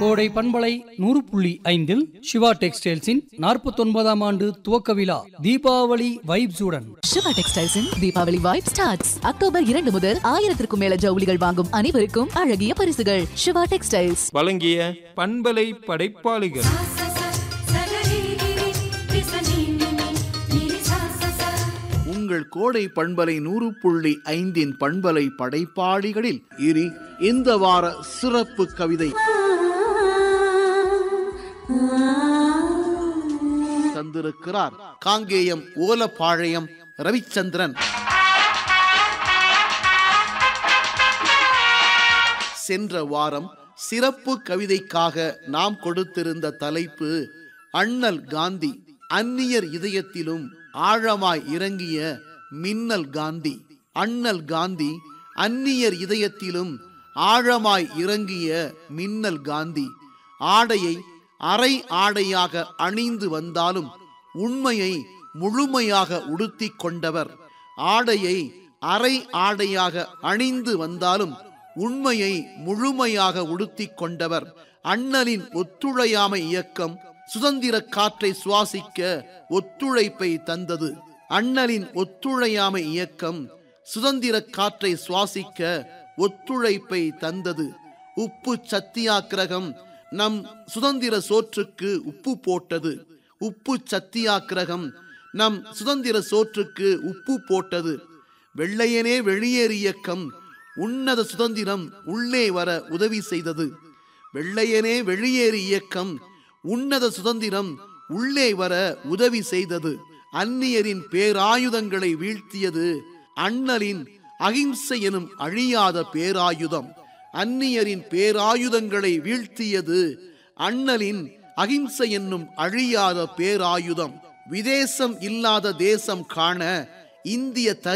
கோடை பண்பலை நூறு புள்ளி ஐந்தில் சிவா டெக்ஸ்டைல்ஸின் நாற்பத்தொன்பதாம் ஆண்டு துவக்க விழா தீபாவளி வைப்ஸுடன் சிவா டெக்ஸ்டைல்ஸின் தீபாவளி வைப் ஸ்டார்ட்ஸ் அக்டோபர் இரண்டு முதல் ஆயிரத்திற்கும் மேல ஜவுளிகள் வாங்கும் அனைவருக்கும் அழகிய பரிசுகள் சிவா டெக்ஸ்டைல்ஸ் வழங்கிய பண்பலை படைப்பாளிகள் உங்கள் கோடை பண்பலை நூறு புள்ளி ஐந்தின் பண்பலை படைப்பாளிகளில் இனி இந்த வார சிறப்பு கவிதை தந்திருக்கிறார் காங்கேயம் ஓலப்பாளையம் ரவிச்சந்திரன் சென்ற வாரம் சிறப்பு கவிதைக்காக நாம் கொடுத்திருந்த தலைப்பு அண்ணல் காந்தி அந்நியர் இதயத்திலும் ஆழமாய் இறங்கிய மின்னல் காந்தி அண்ணல் காந்தி அந்நியர் இதயத்திலும் ஆழமாய் இறங்கிய மின்னல் காந்தி ஆடையை அரை ஆடையாக அணிந்து வந்தாலும் உண்மையை முழுமையாக உடுத்திக் கொண்டவர் ஆடையை அரை ஆடையாக அணிந்து வந்தாலும் உண்மையை முழுமையாக உடுத்திக் கொண்டவர் அண்ணலின் ஒத்துழையாமை இயக்கம் சுதந்திர காற்றை சுவாசிக்க ஒத்துழைப்பை தந்தது அண்ணலின் ஒத்துழையாமை இயக்கம் சுதந்திர காற்றை சுவாசிக்க ஒத்துழைப்பை தந்தது உப்பு சத்தியாக்கிரகம் நம் சுதந்திர சோற்றுக்கு உப்பு போட்டது உப்பு சத்தியாக்கிரகம் நம் சுதந்திர சோற்றுக்கு உப்பு போட்டது வெள்ளையனே வெளியேறு இயக்கம் உன்னத சுதந்திரம் உள்ளே வர உதவி செய்தது வெள்ளையனே வெளியேறு இயக்கம் உன்னத சுதந்திரம் உள்ளே வர உதவி செய்தது அந்நியரின் பேராயுதங்களை வீழ்த்தியது அண்ணலின் அகிம்சை எனும் அழியாத பேராயுதம் அந்நியரின் பேராயுதங்களை வீழ்த்தியது அண்ணலின் அகிம்சை என்னும் அழியாத பேராயுதம் விதேசம் இல்லாத தேசம் காண இந்திய